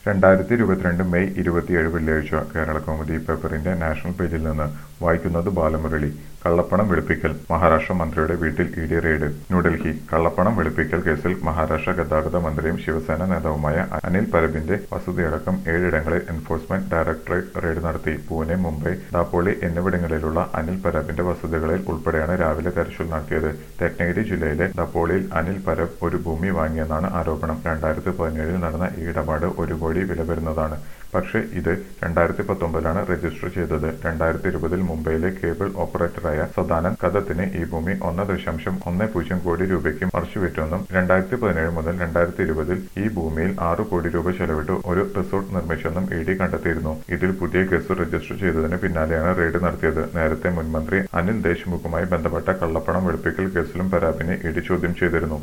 രണ്ടായിരത്തി ഇരുപത്തിരണ്ട് മെയ് ഇരുപത്തിയേഴ് വെള്ളിയാഴ്ച കേരള കൗമുദി പേപ്പറിന്റെ നാഷണൽ പേജിൽ നിന്ന് വായിക്കുന്നത് ബാലമുരളി കള്ളപ്പണം വെളുപ്പിക്കൽ മഹാരാഷ്ട്ര മന്ത്രിയുടെ വീട്ടിൽ ഇ ഡി റെയ്ഡ് ന്യൂഡൽഹി കള്ളപ്പണം വെളുപ്പിക്കൽ കേസിൽ മഹാരാഷ്ട്ര ഗതാഗത മന്ത്രിയും ശിവസേന നേതാവുമായ അനിൽ പരബിന്റെ വസതിയടക്കം ഏഴിടങ്ങളിൽ എൻഫോഴ്സ്മെന്റ് ഡയറക്ടറേറ്റ് റെയ്ഡ് നടത്തി പൂനെ മുംബൈ ദാപ്പോളി എന്നിവിടങ്ങളിലുള്ള അനിൽ പരബിന്റെ വസതികളിൽ ഉൾപ്പെടെയാണ് രാവിലെ തെരച്ചിൽ നടത്തിയത് രത്നഗിരി ജില്ലയിലെ ദപ്പോളിയിൽ അനിൽ പരബ് ഒരു ഭൂമി വാങ്ങിയെന്നാണ് ആരോപണം രണ്ടായിരത്തി പതിനേഴിൽ നടന്ന ഈ ഇടപാട് ഒരു കോടി വില വരുന്നതാണ് പക്ഷേ ഇത് രണ്ടായിരത്തി പത്തൊമ്പതിലാണ് രജിസ്റ്റർ ചെയ്തത് രണ്ടായിരത്തി ഇരുപതിൽ മുംബൈയിലെ കേബിൾ ഓപ്പറേറ്ററായ സദാനന്ദ് കദത്തിന് ഈ ഭൂമി ഒന്ന് ദശാംശം ഒന്ന് പൂജ്യം കോടി രൂപയ്ക്ക് മറിച്ചുവിറ്റെന്നും രണ്ടായിരത്തി പതിനേഴ് മുതൽ രണ്ടായിരത്തി ഇരുപതിൽ ഈ ഭൂമിയിൽ ആറ് കോടി രൂപ ചെലവിട്ട് ഒരു റിസോർട്ട് നിർമ്മിച്ചെന്നും ഇ ഡി കണ്ടെത്തിയിരുന്നു ഇതിൽ പുതിയ കേസ് രജിസ്റ്റർ ചെയ്തതിന് പിന്നാലെയാണ് റെയ്ഡ് നടത്തിയത് നേരത്തെ മുൻമന്ത്രി അനിൽ ദേശ്മുഖുമായി ബന്ധപ്പെട്ട കള്ളപ്പണം വെളുപ്പിക്കൽ കേസിലും പരാബിനെ ഇ ഡി ചോദ്യം ചെയ്തിരുന്നു